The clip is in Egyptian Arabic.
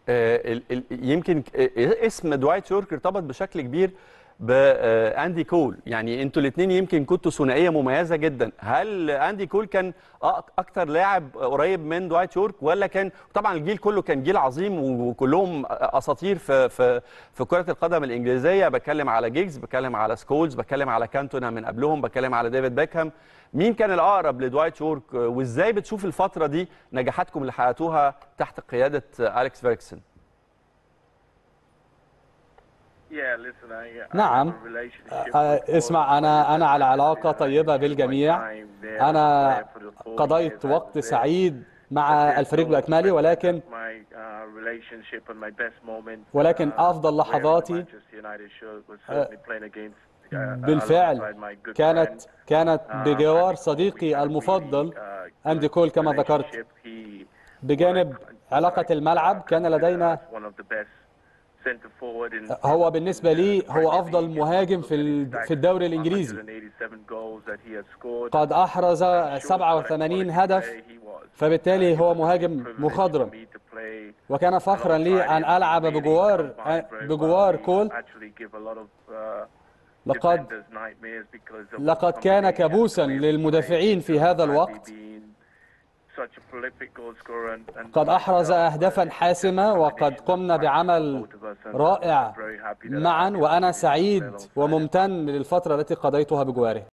آه، ال- ال- يمكن آه، اسم دوايت يورك ارتبط بشكل كبير باندي كول يعني انتوا الاثنين يمكن كنتوا ثنائيه مميزه جدا هل اندي كول كان أك- اكتر لاعب قريب من دوايت يورك ولا كان طبعا الجيل كله كان جيل عظيم وكلهم اساطير في في في كره القدم الانجليزيه بتكلم على جيجز بتكلم على سكولز بتكلم على كانتونا من قبلهم بتكلم على ديفيد بيكهام مين كان الاقرب لدوايت يورك وازاي بتشوف الفتره دي نجاحاتكم اللي حققتوها تحت قياده اليكس فيركسون نعم آه، اسمع أنا أنا على علاقة طيبة بالجميع أنا قضيت وقت سعيد مع الفريق بالأكمله ولكن ولكن أفضل لحظاتي بالفعل كانت كانت بجوار صديقي المفضل أندي كول كما ذكرت بجانب علاقة الملعب كان لدينا هو بالنسبة لي هو أفضل مهاجم في ال- في الدوري الإنجليزي قد أحرز 87 هدف فبالتالي هو مهاجم مخضرم وكان فخرا لي أن ألعب بجوار بجوار كول لقد لقد كان كابوسا للمدافعين في هذا الوقت قد أحرز أهدافا حاسمة وقد قمنا بعمل رائع معا وأنا سعيد وممتن للفترة التي قضيتها بجواره